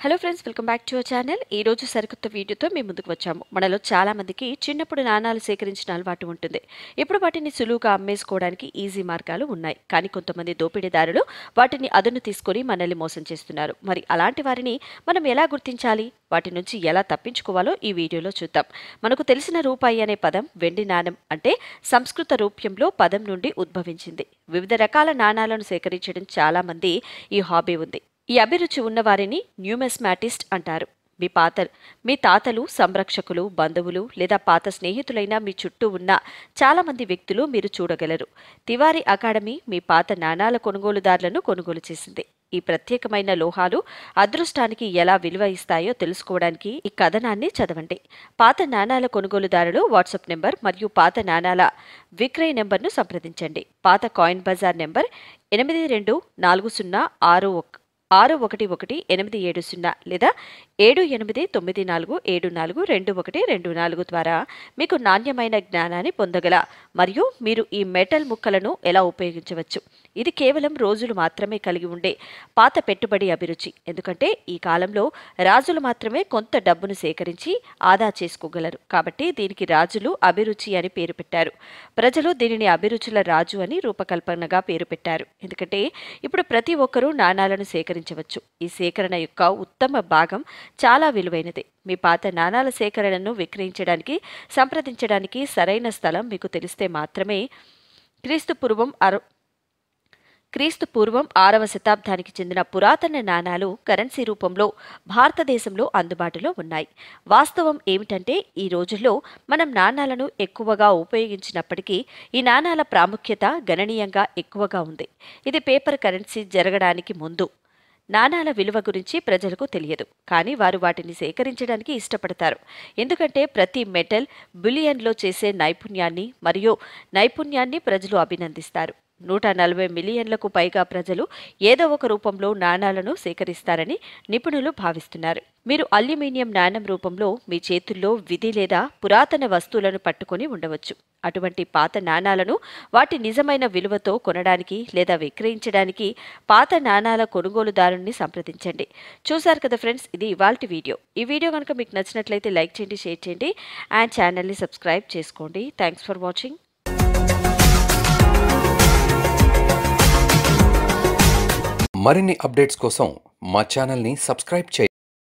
hello friends welcome back to our channel ఈ రోజు సరికొత్త వీడియోతో మేము ముందుకు వచ్చాము మనలో చాలా మందికి చిన్నప్పుడు నాణాలు సేకరించిన అలవాటు ఉంటుంది ఇప్పుడు వాటిని సులువుగా అమ్మేసుకోవడానికి ఈజీ మార్గాలు ఉన్నాయి కానీ కొంతమంది దోపిడీదారులు వాటిని అదును తీసుకొని మనల్ని మోసం చేస్తున్నారు మరి అలాంటి వారిని మనం ఎలా గుర్తించాలి వాటి నుంచి ఎలా తప్పించుకోవాలో ఈ వీడియోలో చూద్దాం మనకు తెలిసిన రూపాయి అనే పదం వెండి నాణం అంటే సంస్కృత రూప్యంలో పదం నుండి ఉద్భవించింది వివిధ రకాల నాణాలను సేకరించడం చాలా మంది ఈ హాబీ ఉంది ఈ అభిరుచి ఉన్నవారిని న్యూమెస్మాటిస్ట్ అంటారు మీ పాత మీ తాతలు సంరక్షకులు బంధువులు లేదా పాత స్నేహితులైన మీ చుట్టూ ఉన్న చాలా మంది వ్యక్తులు మీరు చూడగలరు తివారీ అకాడమీ మీ పాత నాణాల కొనుగోలుదారులను కొనుగోలు చేసింది ఈ ప్రత్యేకమైన లోహాలు అదృష్టానికి ఎలా విలువ ఇస్తాయో తెలుసుకోవడానికి ఈ కథనాన్ని చదవండి పాత నాణాల కొనుగోలుదారులు వాట్సాప్ నెంబర్ మరియు పాత నాణాల విక్రయ నెంబర్ను సంప్రదించండి పాత కాయిన్ బజార్ నెంబర్ ఎనిమిది రెండు నాలుగు సున్నా ఆరు ఒక ఆరు ఒకటి ఒకటి ఎనిమిది ఏడు సున్నా లేదా ఏడు ఎనిమిది తొమ్మిది నాలుగు ఏడు నాలుగు రెండు ఒకటి రెండు నాలుగు ద్వారా మీకు నాణ్యమైన జ్ఞానాన్ని పొందగల మరియు మీరు ఈ మెటల్ ముక్కలను ఎలా ఉపయోగించవచ్చు ఇది కేవలం రోజులు మాత్రమే కలిగి ఉండే పాత పెట్టుబడి అభిరుచి ఎందుకంటే ఈ కాలంలో రాజులు మాత్రమే కొంత డబ్బును సేకరించి ఆదా చేసుకోగలరు కాబట్టి దీనికి రాజులు అభిరుచి అని పేరు పెట్టారు ప్రజలు దీనిని అభిరుచుల రాజు అని రూపకల్పనగా పేరు పెట్టారు ఎందుకంటే ఇప్పుడు ప్రతి ఒక్కరూ నాణాలను సేకరించవచ్చు ఈ సేకరణ యొక్క ఉత్తమ భాగం చాలా విలువైనది మీ పాత నాణాల సేకరణను విక్రయించడానికి సంప్రదించడానికి సరైన స్థలం మీకు తెలిస్తే మాత్రమే క్రీస్తు పూర్వం అర క్రీస్తు పూర్వం ఆరవ శతాబ్దానికి చెందిన పురాతన నాణాలు కరెన్సీ రూపంలో భారతదేశంలో అందుబాటులో ఉన్నాయి వాస్తవం ఏమిటంటే ఈ రోజుల్లో మనం నాణాలను ఎక్కువగా ఉపయోగించినప్పటికీ ఈ నాణాల ప్రాముఖ్యత గణనీయంగా ఎక్కువగా ఉంది ఇది పేపర్ కరెన్సీ జరగడానికి ముందు నాణాల విలువ గురించి ప్రజలకు తెలియదు కానీ వారు వాటిని సేకరించడానికి ఇష్టపడతారు ఎందుకంటే ప్రతి మెటల్ బిలియన్లో చేసే నైపుణ్యాన్ని మరియు నైపుణ్యాన్ని ప్రజలు అభినందిస్తారు నూట నలభై మిలియన్లకు పైగా ప్రజలు ఏదో ఒక రూపంలో నాణాలను సేకరిస్తారని నిపుణులు భావిస్తున్నారు మీరు అల్యూమినియం నాణం రూపంలో మీ చేతుల్లో విధి లేదా పురాతన వస్తువులను పట్టుకొని ఉండవచ్చు అటువంటి పాత నాణాలను వాటి నిజమైన విలువతో కొనడానికి లేదా విక్రయించడానికి పాత నాణాల కొనుగోలుదారుని సంప్రదించండి చూశారు కదా ఫ్రెండ్స్ ఇది ఇవాల్టి వీడియో ఈ వీడియో కనుక మీకు నచ్చినట్లయితే లైక్ చేయండి షేర్ చేయండి అండ్ ఛానల్ని సబ్స్క్రైబ్ చేసుకోండి థ్యాంక్స్ ఫర్ వాచింగ్ మరిన్ని అప్డేట్స్ కోసం మా ఛానల్ని సబ్స్క్రైబ్ చేయండి